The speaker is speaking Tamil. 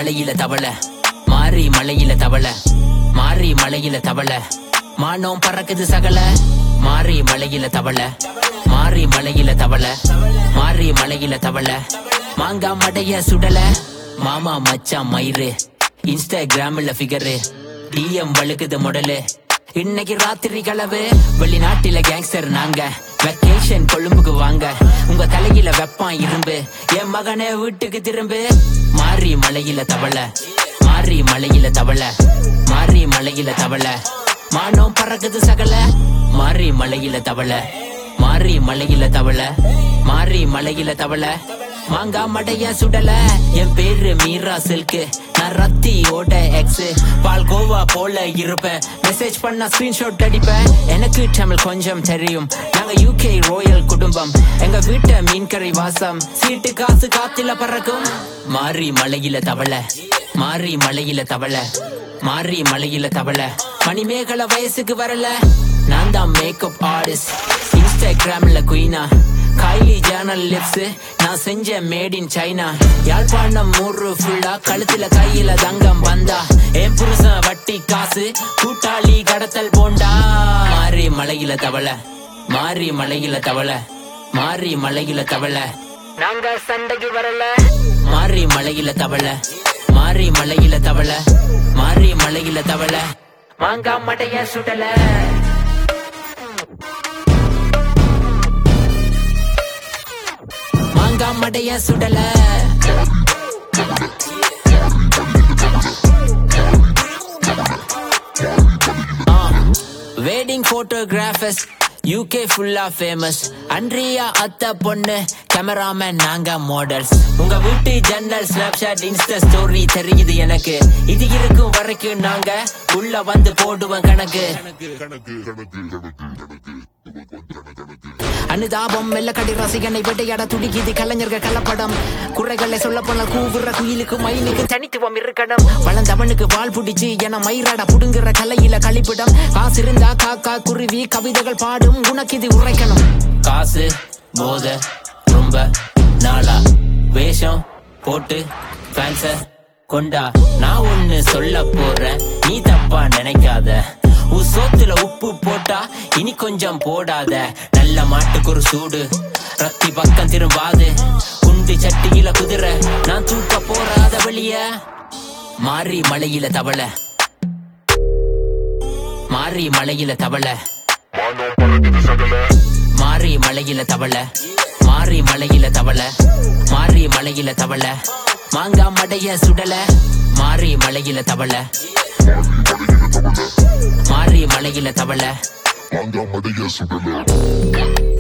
மலையில தவள மாறி மலையில தவள மாறி மலையில தவள மானம் பறக்குது சகல மாறி மலையில தவள மாறி மலையில தவள மாறி மலையில தவள மாங்கா மடைய சுடல மாமா மச்சான் மயிறு இன்ஸ்டாகிராம்ல ஃபிகரு டிஎம் வழுக்குது முடலு இன்னைக்கு ராத்திரி கலவு வெளிநாட்டில கேங்ஸ்டர் நாங்க வெக்கேஷன் கொழும்புக்கு வாங்க உங்க தலையில வெப்பான் இரும்பு என் மகனே வீட்டுக்கு திரும்பு மாறி மலையில தவள மாறி மலையில தவள மாறி மலையில தவள மானம் பறக்குது சகல மாறி மலையில தவள மாறி மலையில தவள மாறி மலையில தவள மாங்கா மடைய சுடல என் பேரு மீரா சில்கு நான் ரத்தியோட எக்ஸ் பால்கோவா போல இருப்பேன் மெசேஜ் பண்ணா ஸ்கிரீன்ஷாட் அடிப்பேன் எனக்கு தமிழ் கொஞ்சம் தெரியும் நாங்க யூகே ரோயல் குடும்பம் எங்க வீட்டை மீன் கறி வாசம் சீட்டு காசு காத்துல பறக்கும் மாறி மலையில தவள மாறி மலையில தவள மாறி மலையில தவள மணிமேகலை வயசுக்கு வரல நான் தான் மேக்கப் ஆர்டிஸ்ட் இன்ஸ்டாகிராம்ல குயினா கைலி ஜேர்னல் லிப்ஸ் நான் செஞ்ச மேட் இன் சைனா யாழ்ப்பாணம் மூறு ஃபுல்லா கழுத்துல கையில தங்கம் வந்தா என் புருஷன் வட்டி காசு கூட்டாளி கடத்தல் போண்டா மாறி மலையில தவள மாறி மலையில தவள மாறி மலையில தவள நாங்க சண்டைக்கு வரல மாறி மலையில தவள மாறி மலையில தவள மாறி மலையில தவள மாங்கா மடைய சுடல மாங்கா மடைய சுடல வெட்டிங் போட்டோகிராஃபர்ஸ் யூகே ஃபுல்லா ஃபேமஸ் அன்றியா அத்த பொண்ணு கேமராமேன் நாங்க மாடல்ஸ் உங்க வீட்டு ஜன்னல் ஸ்னாப்ஷாட் இன்ஸ்டா ஸ்டோரி தெரியுது எனக்கு இது இருக்கும் வரைக்கும் நாங்க உள்ள வந்து போடுவோம் கணக்கு அனுதாபம் மெல்லக்கடி ரசிகனை வேட்டையாட துடிக்குது கலைஞர்கள் கலப்படம் குறைகளை சொல்ல போன கூவுற குயிலுக்கு மயிலுக்கு தனித்துவம் இருக்கணும் வளர்ந்தவனுக்கு வால் புடிச்சு என மயிராட புடுங்குற கலையில கழிப்பிடம் காசு இருந்தா காக்கா குருவி கவிதைகள் பாடும் உனக்கு இது உரைக்கணும் காசு போத ரொம்ப நாளா வேஷம் போட்டு ஃபேன்ஸ கொண்டா நான் ஒண்ணு சொல்ல போறேன் நீ தப்பா நினைக்காத உன் சோத்துல உப்பு போட்டா இனி கொஞ்சம் போடாத நல்ல மாட்டுக்கு ஒரு சூடு ரத்தி பக்கம் திரும்பாது குண்டு சட்டியில குதிரை நான் தூக்க போறாத வெளிய மாறி மலையில தவள மாறி மலையில தவள மாறி மலையில தவள மாறி மலையில தவள மாறி மலையில தவள மாங்கா மடைய சுடல மாறி மலையில தவள மாறி மலையில தவள மாங்கா மடைய சுடல